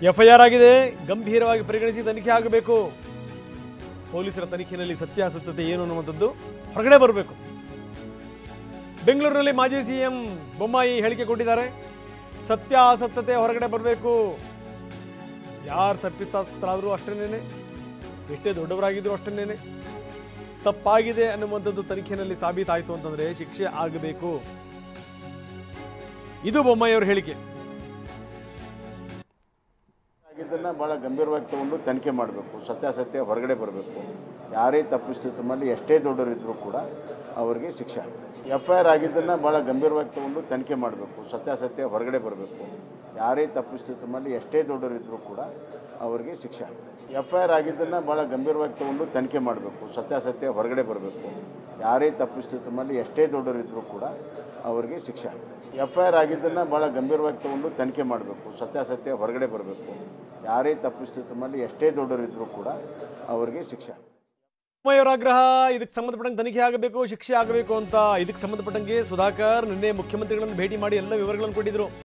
FIR ಆಗಿದೆ ಗಂಭೀರವಾಗಿ ಪರಿಗಣಿಸಿ ತನಿಖೆ ಆಗಬೇಕು ಪೊಲೀಸರ ತನಿಖೆಯಲ್ಲಿ ಸತ್ಯಾಸತ್ಯತೆ ಏನು ಅನ್ನುವಂಥದ್ದು ಹೊರಗಡೆ ಬರಬೇಕು ಬೆಂಗಳೂರಿನಲ್ಲಿ ಮಾಜಿ ಸಿಎಂ ಬೊಮ್ಮಾಯಿ ಹೇಳಿಕೆ ಕೊಟ್ಟಿದ್ದಾರೆ ಸತ್ಯಾಸತ್ಯತೆ ಹೊರಗಡೆ ಬರಬೇಕು ಯಾರು ತಪ್ಪಿತಸ್ಥರಾದರೂ ಅಷ್ಟೇನೇನೆ ಎಷ್ಟೇ ದೊಡ್ಡವರಾಗಿದ್ರು ಅಷ್ಟೇನೇನೆ ತಪ್ಪಾಗಿದೆ ಅನ್ನುವಂಥದ್ದು ತನಿಖೆಯಲ್ಲಿ ಸಾಬೀತಾಯಿತು ಅಂತಂದ್ರೆ ಶಿಕ್ಷೆ ಆಗಬೇಕು ಇದು ಬೊಮ್ಮಾಯಿಯವರ ಹೇಳಿಕೆ ಆಗಿದ್ದನ್ನು ಭಾಳ ಗಂಭೀರವಾಗಿ ತಗೊಂಡು ತನಿಖೆ ಮಾಡಬೇಕು ಸತ್ಯಾಸತ್ಯ ಹೊರಗಡೆ ಬರಬೇಕು ಯಾರೇ ತಪ್ಪಿಸ್ತಿತ್ತು ಮೇಲೆ ಎಷ್ಟೇ ದೊಡ್ಡವರಿದ್ದರೂ ಕೂಡ ಅವರಿಗೆ ಶಿಕ್ಷೆ ಆಗಬೇಕು ಎಫ್ ಐ ಆರ್ ಆಗಿದ್ದನ್ನು ಭಾಳ ಗಂಭೀರವಾಗಿ ತಗೊಂಡು ತನಿಖೆ ಮಾಡಬೇಕು ಸತ್ಯಾಸತ್ಯ ಹೊರಗಡೆ ಬರಬೇಕು ಯಾರೇ ತಪ್ಪಿಸ್ತಿತ್ತು ಮೇಲೆ ಎಷ್ಟೇ ದೊಡ್ಡವರಿದ್ದರೂ ಕೂಡ ಅವರಿಗೆ ಶಿಕ್ಷೆ ಆಗಬೇಕು ಎಫ್ ಐ ಆರ್ ಆಗಿದ್ದನ್ನು ಭಾಳ ಗಂಭೀರವಾಗಿ ತಗೊಂಡು ತನಿಖೆ ಮಾಡಬೇಕು ಸತ್ಯಾಸತ್ಯ ಹೊರಗಡೆ ಬರಬೇಕು ಯಾರೇ ತಪ್ಪಿಸ್ತಿತ್ತು ಮೇಲೆ ಎಷ್ಟೇ ದೊಡ್ಡವರಿದ್ದರೂ ಕೂಡ ಅವರಿಗೆ ಶಿಕ್ಷೆ ಆಗಬೇಕು ಎಫ್ ಐ ಆರ್ ಆಗಿದ್ದನ್ನು ಭಾಳ ಗಂಭೀರವಾಗಿ ತಗೊಂಡು ತನಿಖೆ ಮಾಡಬೇಕು ಸತ್ಯಾಸತ್ಯ ಹೊರಗಡೆ ಬರಬೇಕು ಯಾರೇ ತಪ್ಪಿಸ್ತಿತ್ತು ಮೇಲೆ ಎಷ್ಟೇ ದೊಡ್ಡವರಿದ್ದರೂ ಕೂಡ ಅವರಿಗೆ ಶಿಕ್ಷೆ ಆಗಬೇಕು ಬೊಮ್ಮಾಯಿಯವರ ಆಗ್ರಹ ಇದಕ್ಕೆ ಸಂಬಂಧಪಟ್ಟಂಗೆ ತನಿಖೆ ಆಗಬೇಕು ಶಿಕ್ಷೆ ಆಗಬೇಕು ಅಂತ ಇದಕ್ಕೆ ಸಂಬಂಧಪಟ್ಟಂಗೆ ಸುಧಾಕರ್ ನಿನ್ನೆ ಮುಖ್ಯಮಂತ್ರಿಗಳನ್ನು ಭೇಟಿ ಮಾಡಿ ಎಲ್ಲ ವಿವರಗಳನ್ನು ಕೊಟ್ಟಿದ್ರು